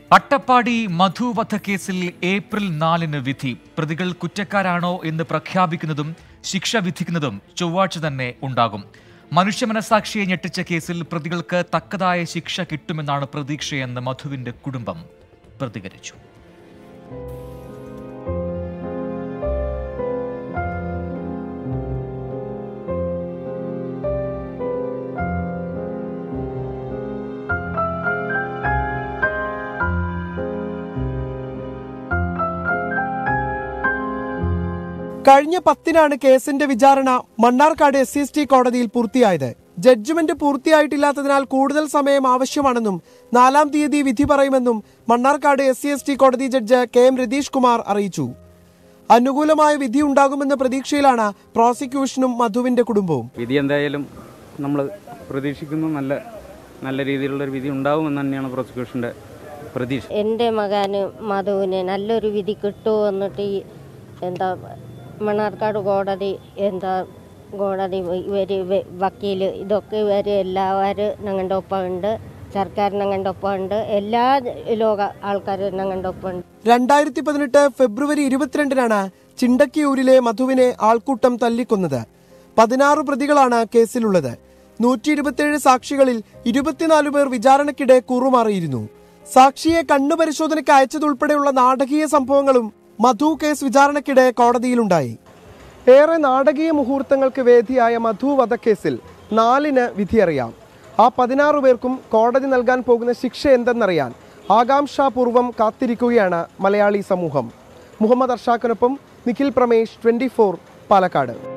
അട്ടപ്പാടി മധു വധക്കേസിൽ ഏപ്രിൽ നാലിന് വിധി പ്രതികൾ കുറ്റക്കാരാണോ എന്ന് പ്രഖ്യാപിക്കുന്നതും ശിക്ഷ വിധിക്കുന്നതും ചൊവ്വാഴ്ച തന്നെ ഉണ്ടാകും മനുഷ്യ മനസാക്ഷിയെ ഞെട്ടിച്ച കേസിൽ പ്രതികൾക്ക് തക്കതായ ശിക്ഷ കിട്ടുമെന്നാണ് പ്രതീക്ഷയെന്ന് മധുവിന്റെ കുടുംബം പ്രതികരിച്ചു കഴിഞ്ഞ പത്തിനാണ് കേസിന്റെ വിചാരണ Mannarkkad S C S T കോടതിയിൽ പൂർത്തിയായത് ജഡ്ജ്മെന്റ് പൂർത്തിയായിട്ടില്ലാത്തതിനാൽ കൂടുതൽ സമയം ആവശ്യമാണെന്നും നാലാം തീയതി വിധി പറയുമെന്നും Mannarkkad S C S T കോടതി judge K M Ratheesh Kumar അറിയിച്ചു അനുകൂലമായ വിധി ഉണ്ടാകുമെന്ന പ്രതീക്ഷയിലാണ് പ്രോസിക്യൂഷനും മധുവിന്റെ കുടുംബവും വിധി എന്തായാലും നമ്മൾ പ്രതീക്ഷിക്കുന്നു നല്ല നല്ല രീതിയിലുള്ളൊരു വിധി ഉണ്ടാവുമെന്ന് തന്നെയാണ് പ്രോസിക്യൂഷൻ്റെ പ്രതീക്ഷ എൻ്റെ മകന് മധുവിന് നല്ലൊരു വിധി കിട്ടുമോ എന്നിട്ട് ഈ എന്താ മണ്ണാർക്കാട് കോടതി എന്താ കോടതി ഇവർ വക്കീൽ ഇതൊക്കെ ഇവർ എല്ലാവരും ഞങ്ങളുടെ ഒപ്പമുണ്ട് സർക്കാർ ഞങ്ങളുടെ ഒപ്പമുണ്ട് എല്ലാ ലോക ആൾക്കാരും ഞങ്ങളുടെ ഒപ്പമുണ്ട് രണ്ടായിരത്തി പതിനെട്ട് ഫെബ്രുവരി ഇരുപത്തിരണ്ടിനാണ് ചിണ്ടക്കിയൂരിലെ മധുവിനെ ആൾക്കൂട്ടം തല്ലിക്കൊന്നത് പതിനാറ് പ്രതികളാണ് കേസിലുള്ളത് നൂറ്റി ഇരുപത്തിയേഴ് സാക്ഷികളിൽ ഇരുപത്തിനാല് പേർ വിചാരണയ്ക്കിടെ കൂറുമാറിയിരുന്നു സാക്ഷിയെ കണ്ണുപരിശോധനയ്ക്ക് അയച്ചതുൾപ്പെടെയുള്ള നാടകീയ സംഭവങ്ങളും മധു കേസ് വിചാരണയ്ക്കിടെ കോടതിയിലുണ്ടായി ഏറെ നാടകീയ മുഹൂർത്തങ്ങൾക്ക് വേദിയായ മധു വധക്കേസിൽ നാലിന് വിധിയറിയാം ആ പതിനാറ് പേർക്കും കോടതി നൽകാൻ പോകുന്ന ശിക്ഷ എന്തെന്നറിയാൻ ആകാംക്ഷാപൂർവം കാത്തിരിക്കുകയാണ് മലയാളി സമൂഹം മുഹമ്മദ് അർഷാഖിനൊപ്പം നിഖിൽ പ്രമേഷ് ട്വന്റി പാലക്കാട്